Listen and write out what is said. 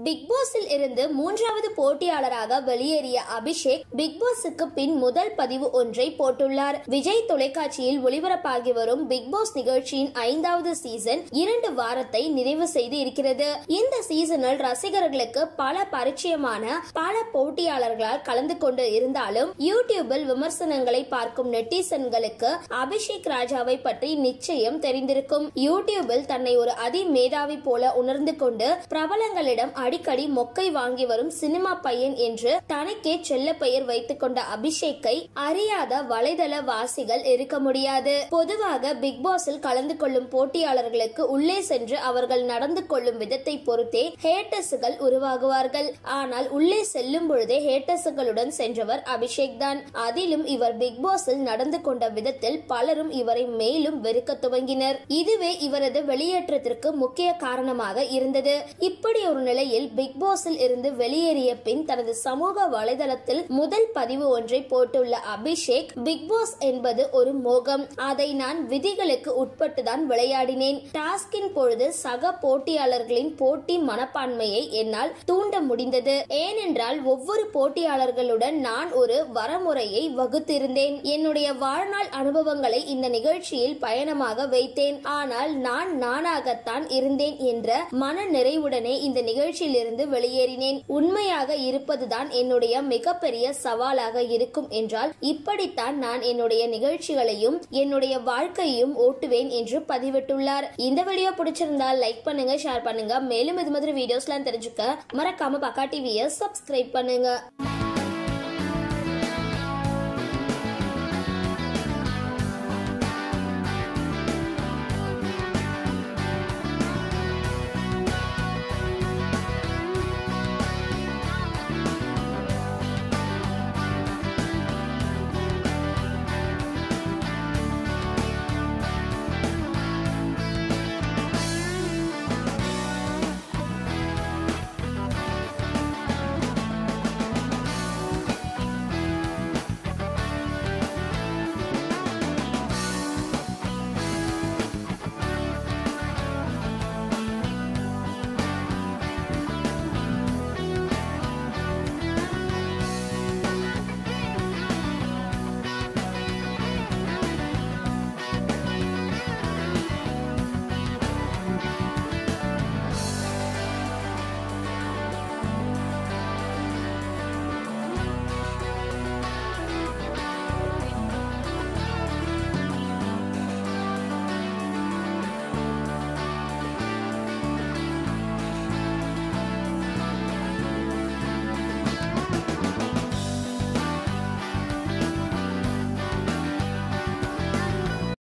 big பாஸில் இருந்து மூன்றாவது போட்டியாளராக வெளியேறிய அபிஷேக் பிக் பாஸுக்கு பின் முதல் பதிவு ஒன்றை போட்டுள்ளார் விஜய் தொலைக்காட்சியில் ஒளிபரப்பாகி வரும் பிக் பாஸ் நிகழ்ச்சியின் ஐந்தாவது சீசன் இரண்டு வாரத்தை நிறைவு செய்து இருக்கிறது இந்த சீசனில் ரசிகர்களுக்கு பல பரிச்சயமான பல போட்டியாளர்களால் கலந்து கொண்டு இருந்தாலும் யூடியூபில் விமர்சனங்களை பார்க்கும் நெட்டிசன்களுக்கு அபிஷேக் ராஜாவை பற்றி நிச்சயம் தெரிந்திருக்கும் யூடியூபில் தன்னை ஒரு அதி மேதாவி போல உணர்ந்து கொண்டு பிரபலங்களிடம் அடிக்கடி மொக்கை வாங்கி வரும் சினிமா பையன் என்று தனக்கே செல்ல பெயர் வைத்துக் கொண்ட அபிஷேக்கை அறியாத வலைதள வாசிகள் இருக்க முடியாது பொதுவாக பிக் பாஸில் கலந்து கொள்ளும் போட்டியாளர்களுக்கு உள்ளே சென்று அவர்கள் நடந்து கொள்ளும் விதத்தை பொறுத்தே ஹேட்டர்ஸுகள் உருவாகுவார்கள் ஆனால் உள்ளே செல்லும் பொழுதே ஹேட்டர்ஸுகளுடன் சென்றவர் அபிஷேக் தான் அதிலும் இவர் பிக் பாஸில் நடந்து கொண்ட விதத்தில் பலரும் இவரை மேலும் வெறுக்க துவங்கினர் இதுவே இவரது வெளியேற்றத்திற்கு முக்கிய காரணமாக இருந்தது இப்படி ஒரு நிலையில் பிக் பாஸில் இருந்து வெளியேறிய பின் தனது சமூக வலைதளத்தில் முதல் பதிவு ஒன்றை போட்டுள்ள அபிஷேக் பிக் பாஸ் என்பது ஒரு மோகம் அதை நான் விதிகளுக்கு உட்பட்டுதான் விளையாடினேன் டாஸ்கின் பொழுது சக போட்டியாளர்களின் போட்டி மனப்பான்மையை என்னால் தூண்ட முடிந்தது ஏனென்றால் ஒவ்வொரு போட்டியாளர்களுடன் நான் ஒரு வரமுறையை வகுத்திருந்தேன் என்னுடைய வாழ்நாள் அனுபவங்களை இந்த நிகழ்ச்சியில் பயணமாக வைத்தேன் ஆனால் நான் நானாகத்தான் இருந்தேன் என்ற மன நிறைவுடனே இந்த நிகழ்ச்சியிலிருந்து வெளியேறினேன் உண்மையாக இருப்பதுதான் என்னுடைய மிகப்பெரிய சவாலாக இருக்கும் என்றால் இப்படித்தான் நான் என்னுடைய நிகழ்ச்சிகளையும் என்னுடைய வாழ்க்கையையும் ஓட்டுவேன் என்று பதிவிட்டுள்ளார் இந்த வீடியோ பிடிச்சிருந்தால் லைக் பண்ணுங்க ஷேர் பண்ணுங்க மேலும் இது மாதிரி வீடியோஸ்லாம் தெரிஞ்சுக்க மறக்காம பக்கா டிவியை சப்ஸ்கிரைப் பண்ணுங்க